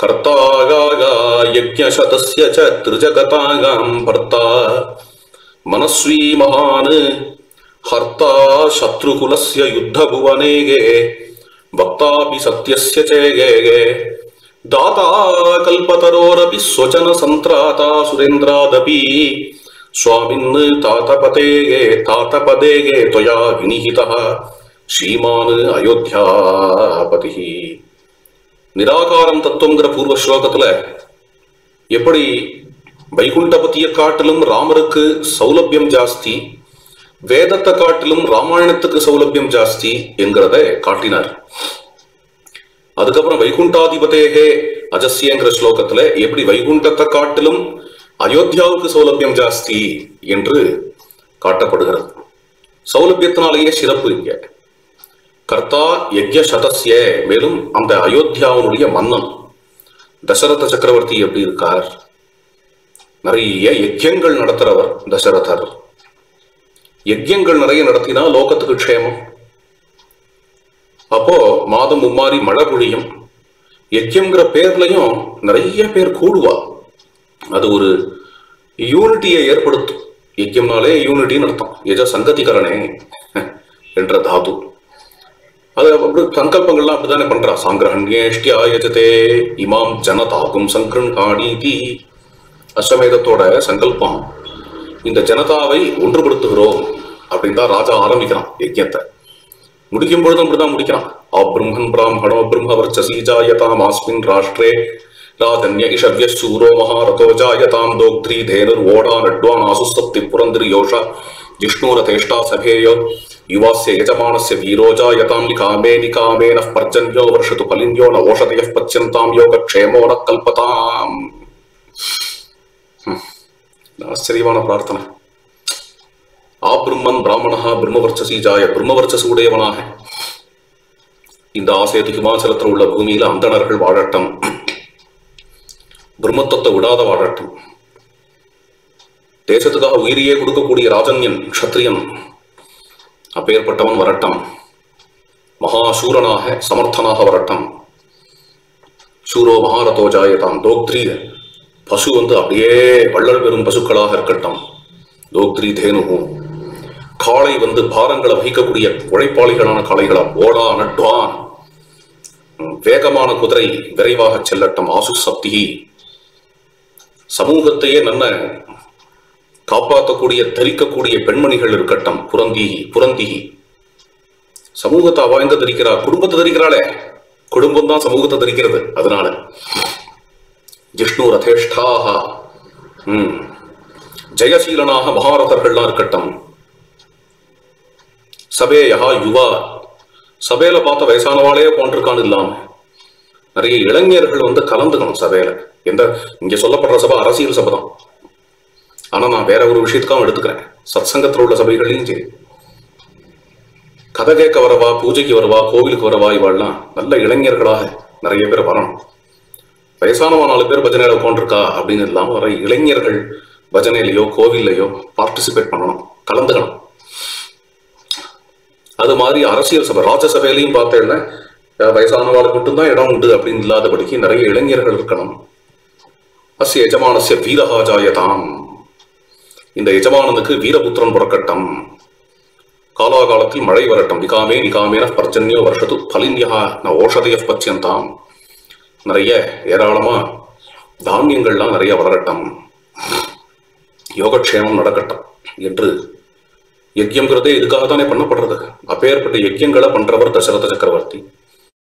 கர்த்தாகாகா யஜ்ஞசதஸ்ய ச திருஜகதாகாம் பர்த்தா மனஸ்வீ மகான் ஹர்த்தா சத்ருகுலஸ்ய யுத்தபுவனேகே வக்தாபி சத்யஸ்ய சேகேகே दाता कल्पतरोरपि स्वचन सन्त्राता सुरेन्द्रादपि स्वामिन् तातपतेगे तातपदेगे त्वया विनिहितः श्रीमान् अयोध्यापतिः நிராகாரம் தத்துவங்கிற பூர்வ ஸ்லோகத்துல எப்படி வைகுண்டபதியை காட்டிலும் ராமருக்கு சௌலபியம் ஜாஸ்தி வேதத்தை காட்டிலும் ராமாயணத்துக்கு சௌலபியம் ஜாஸ்தி என்கிறத காட்டினார் அதுக்கப்புறம் வைகுண்டாதிபதேகே அஜஸ்யங்கிற ஸ்லோகத்துல எப்படி வைகுண்டத்தை காட்டிலும் அயோத்தியாவுக்கு சௌலபியம் ஜாஸ்தி என்று காட்டப்படுகிறது சௌலபியத்தினாலேயே சிறப்பு இங்க கர்த்தா யஜ்ய சதஸ்ய மேலும் அந்த அயோத்தியாவுடைய மன்னன் தசரத சக்கரவர்த்தி எப்படி இருக்கார் நிறைய யஜ்யங்கள் நடத்துறவர் தசரதர் யஜ்யங்கள் நிறைய நடத்தினா லோகத்துக்கு க்ஷேமம் அப்போ மாதம் மும்மாரி மழை பொழியும் யஜ்யம்ங்கிற பேர்லயும் நிறைய பேர் கூடுவா அது ஒரு யூனிட்டியை ஏற்படுத்தும் யஜ்யம்னாலே யூனிட்டின்னு அர்த்தம் எஜ சங்கதிகரணே என்ற தாது அது அப்படி சங்கல்பங்கள்லாம் அப்படித்தானே பண்றா சாங்கிரஹண்யேஷ்டி ஆயஜதே இமாம் ஜனதாகும் சங்கிரன் காணீதி அஸ்வமேதத்தோட சங்கல்பம் இந்த ஜனதாவை ஒன்றுபடுத்துகிறோம் அப்படின்னு தான் ராஜா ஆரம்பிக்கிறான் யஜ்யத்தை முடிக்கும் பொழுதும் அப்படிதான் முடிக்கிறான் அப்ரம்மன் பிராமணோ பிரம்ம வர்ச்சசி ஜாயதாம் ஆஸ்மின் ராஷ்டிரே ராஜன்ய இஷவ்ய சூரோ மகாரதோ ஜாயதாம் தோக்திரி தேனுர் ஓடா நட்வான் ஆசுஸ்தப்தி புரந்திரி யோஷா ஜிஷ்ணூரதேஷ்டா சபேயோ யுவாஸ்ய யஜமானஸ்ய வீரோ ஜாயதாம் நிகாமே நிகாமே நः பர்ஜன்யோ வர்ஷது பலின்யோ ந ஓஷதயः பத்யந்தாம் யோகக்ஷேமோ ந கல்பதாம் ஹம். ஆச்சரியமான பிரார்த்தனை ஆ பிரம்மன் பிராமணா பிரம்மவர்ச்சசி ஜாய பிரம்மவர்ச்சசு உடையவனாக இந்த ஆசேது ஹிமாச்சலத்தில் உள்ள பூமியில அந்தணர்கள் வாழட்டும் பிரம்மத்துவத்தை விடாத வாழட்டும் தேசத்துக்காக உயிரியே கொடுக்கக்கூடிய ராஜன்யன் க்ஷத்ரியன் அப்பேற்பட்டவன் வரட்டும் மகாசூரனாக சமர்த்தனாக வரட்டும் சூரோ மகாரதோ ஜாயதாம் தோக்திரி பசு வந்து அப்படியே வள்ளல் பெறும் பசுக்களாக இருக்கட்டும் தோக்திரி தேனுகும் காளை வந்து பாரங்களை வகிக்கக்கூடிய உழைப்பாளிகளான காளைகளா ஓடா நட்வான் வேகமான குதிரை விரைவாக செல்லட்டும் ஆசு சக்தி சமூகத்தையே நல்ல காப்பாற்றக்கூடிய தரிக்கக்கூடிய பெண்மணிகள் இருக்கட்டும் புரந்திகி புரந்திகி சமூகத்தை வாய்ந்த தரிக்கிறா குடும்பத்தை தரிக்கிறாளே குடும்பம் தான் சமூகத்தை தரிக்கிறது அதனால ஜிஷ்ணு ரதேஷ்டாக ம் ஜெயசீலனாக மகாரதர்கள்லாம் இருக்கட்டும் சபேயா யுவா சபையில பார்த்த வயசானவாளே போன்றிருக்கான்னு இல்லாம நிறைய இளைஞர்கள் வந்து கலந்துக்கணும் சபையில எந்த இங்க சொல்லப்படுற சபை அரசியல் சபை தான் ஆனா நான் வேற ஒரு விஷயத்துக்காகவும் எடுத்துக்கிறேன் சத்சங்கத்தில் உள்ள சபைகள்லையும் சரி கதை கேட்க வரவா பூஜைக்கு வரவா கோவிலுக்கு வரவா இவாள்லாம் நல்ல இளைஞர்களாக நிறைய பேர் வரணும் வயசானவா நாலு பேர் பஜனையில உட்காந்துருக்கா அப்படின்னு இல்லாம வர இளைஞர்கள் பஜனையிலையோ கோவில்லையோ பார்ட்டிசிபேட் பண்ணணும் கலந்துக்கணும் அது மாதிரி அரசியல் சபை ராஜசபையிலையும் பார்த்தேன்னா அஹ், வயசானவாளுக்கு மட்டும்தான் இடம் உண்டு அப்படின்னு இல்லாதபடிக்கு நிறைய இளைஞர்கள் இருக்கணும் அஸ்ய எஜமானஸ்ய வீரஹாஜாயதாம் இந்த எஜமானனுக்கு வீரபுத்திரன் புறக்கட்டம் காலாகாலத்தில் மழை வரட்டும் நிகாமே நிகாமேன பர்ஜன்யோ வருஷத்து பலின்யா ந ஓஷதய பச்சியந்தாம் நிறைய ஏராளமா தானியங்கள்லாம் நிறைய வளரட்டும் யோகக்ஷேமம் நடக்கட்டும் என்று யஜ்யம்ங்கிறதே இதுக்காக தானே பண்ணப்படுறது அப்பேற்பட்ட யஜ்யங்களை பண்றவர் தசரத சக்கரவர்த்தி